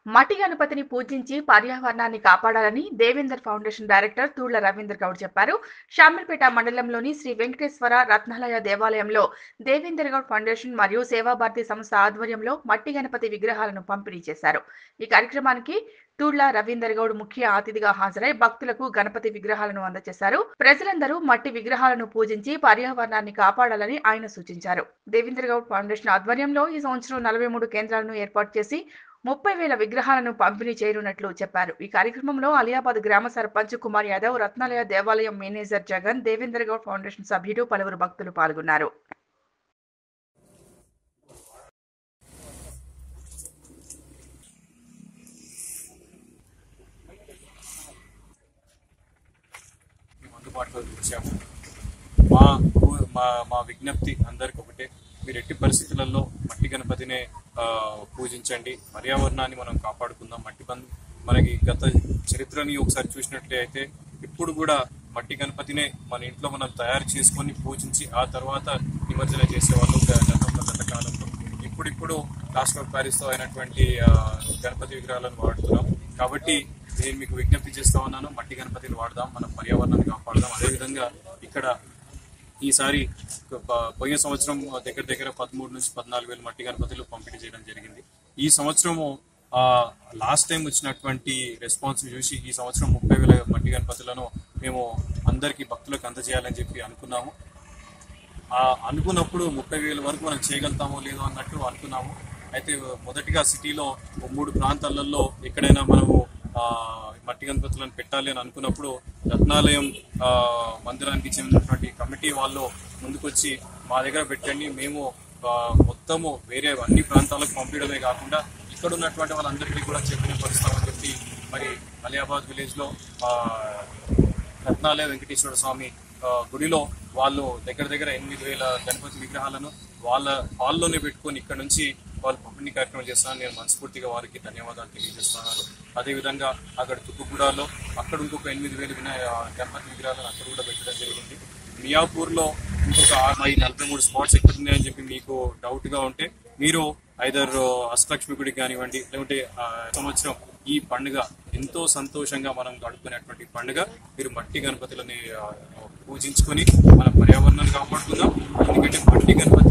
మట్టి గణపతిని పూజించి పర్యావరణాన్ని కాపాడాలని దేవేందర్ ఫౌండేషన్ డైరెక్టర్ తూళ్ల రవీందర్ గౌడ్ చెప్పారు షామిల్పేట మండలంలోని శ్రీ వెంకటేశ్వర రత్నాలయ దేవాలయంలో దేవేందర్ గౌడ్ ఫౌండేషన్ మరియు సేవాభారతి సంస్థ ఆధ్వర్యంలో మట్టి గణపతి విగ్రహాలను పంపిణీ చేశారు ఈ కార్యక్రమానికి తూళ్ల రవీందర్ గౌడ్ ముఖ్య అతిథిగా హాజరై భక్తులకు గణపతి విగ్రహాలను అందజేశారు ప్రజలందరూ మట్టి విగ్రహాలను పూజించి పర్యావరణాన్ని కాపాడాలని ఆయన సూచించారు దేవేంద్ర గౌడ్ ఫౌండేషన్ ఆధ్వర్యంలో ఈ సంవత్సరం నలభై మూడు కేంద్రాలను ఏర్పాటు చేసి ముప్పై వేల విగ్రహాలను పంపిణీ చేయనున్నట్లు చెప్పారు ఈ కార్యక్రమంలో అలియాబాద్ గ్రామ సర్పంచ్ కుమార్ యాదవ్ రత్నాలయ దేవాలయం మేనేజర్ జగన్ దేవేంద్ర గౌడ్ ఫౌండేషన్ సభ్యులు పలువురు భక్తులు పాల్గొన్నారు మేము అందుబాటులోకి వచ్చాము మా ఊ- మా మా విజ్ఞప్తి అందరికి ఒకటే మీరు ఎట్టి పరిస్థితులలో మట్టి గణపతినే ఆ, పూజించండి పర్యావరణాన్ని మనం కాపాడుకుందాం మట్టి బంద్ మనకి గత చరిత్రని ఒకసారి చూసినట్లే అయితే ఇప్పుడు కూడా మట్టి గణపతినే మన ఇంట్లో మనం తయారు చేసుకొని పూజించి ఆ తర్వాత నిమజ్జన చేసేవాళ్ళు గ- గతంలో గత కాలంలో ఇప్పుడిప్పుడు ప్లాస్టర్ ఆఫ్ ప్యారిస్ తో అయినటువంటి ఆ, గణపతి విగ్రహాలను వాడుతున్నాం కాబట్టి నేను మీకు విజ్ఞప్తి చేస్తా ఉన్నాను మట్టి గణపతిని వాడదాం మన పర్యావరణాన్ని కాపాడదాం అదేవిధంగా ఇక్కడ ఈసారి ప- పోయిన సంవత్సరం దగ్గర దగ్గర పదమూడు నుంచి పద్నాలుగు వేల మట్టి గణపతులు పంపిణీ చేయడం జరిగింది ఈ సంవత్సరము లాస్ట్ టైం వచ్చినటువంటి రెస్పాన్స్ చూసి ఈ సంవత్సరం ముప్పై వేల మట్టి గణపతులను మేము అందరికీ భక్తులకు అందజేయాలని చెప్పి అనుకున్నాము ఆ అనుకున్నప్పుడు ముప్పై వేల వరకు మనం చేయగలుగుతామో లేదో అన్నట్టు అనుకున్నాము అయితే మొదటిగా సిటీలో ఓ మూడు ప్రాంతాలలో ఎక్కడైనా మనము ఆ, మట్టి గణపతులను పెట్టాలి అని అనుకున్నప్పుడు రత్నాలయం ఆ, మందిరానికి చెందినటువంటి కమిటీ వాళ్ళు ముందుకొచ్చి మా దగ్గర పెట్టండి మేము ఆ, మొత్తము వేరే అన్ని ప్రాంతాలకు పంపించడమే కాకుండా ఇక్కడ ఉన్నటువంటి వాళ్ళందరికీ కూడా చెప్పిన పరుస్తామని చెప్పి మరి అలియాబాద్ విలేజ్ లో ఆ, రత్నాలయ వెంకటేశ్వర స్వామి ఆ, గుడిలో వాళ్ళు దగ్గర దగ్గర ఎనిమిది వేల గణపతి విగ్రహాలను వాళ్ళ హాల్లోనే పెట్టుకొని ఇక్కడ నుంచి వాళ్ళు పంపిణీ కార్యక్రమం చేస్తున్నారు నేను మనస్ఫూర్తిగా వారికి ధన్యవాదాలు తెలియజేస్తున్నాను అదేవిధంగా అక్కడ తుక్కుగూడలో అక్కడ ఇంకొక ఎనిమిది వేలు వినాయ గణపతి విగ్రహాలను అక్కడ కూడా పెట్టడం జరిగింది మియాపూర్లో ఇంకొక ఆరు మరి నలభై మూడు స్పాట్స్ ఎక్కడ ఉన్నాయని చెప్పి మీకు డౌట్ గా ఉంటే మీరు ఐదర్ అష్టలక్ష్మి గుడికి కానివ్వండి లేకుంటే ఆ, సంవత్సరం ఈ పండుగ ఎంతో సంతోషంగా మనం గడుపుకునేటువంటి పండుగ మీరు మట్టి గణపతులని ఆ, పూజించుకొని మన పర్యావరణాన్ని కాపాడుకుందాం ఎందుకంటే మట్టి గణపతి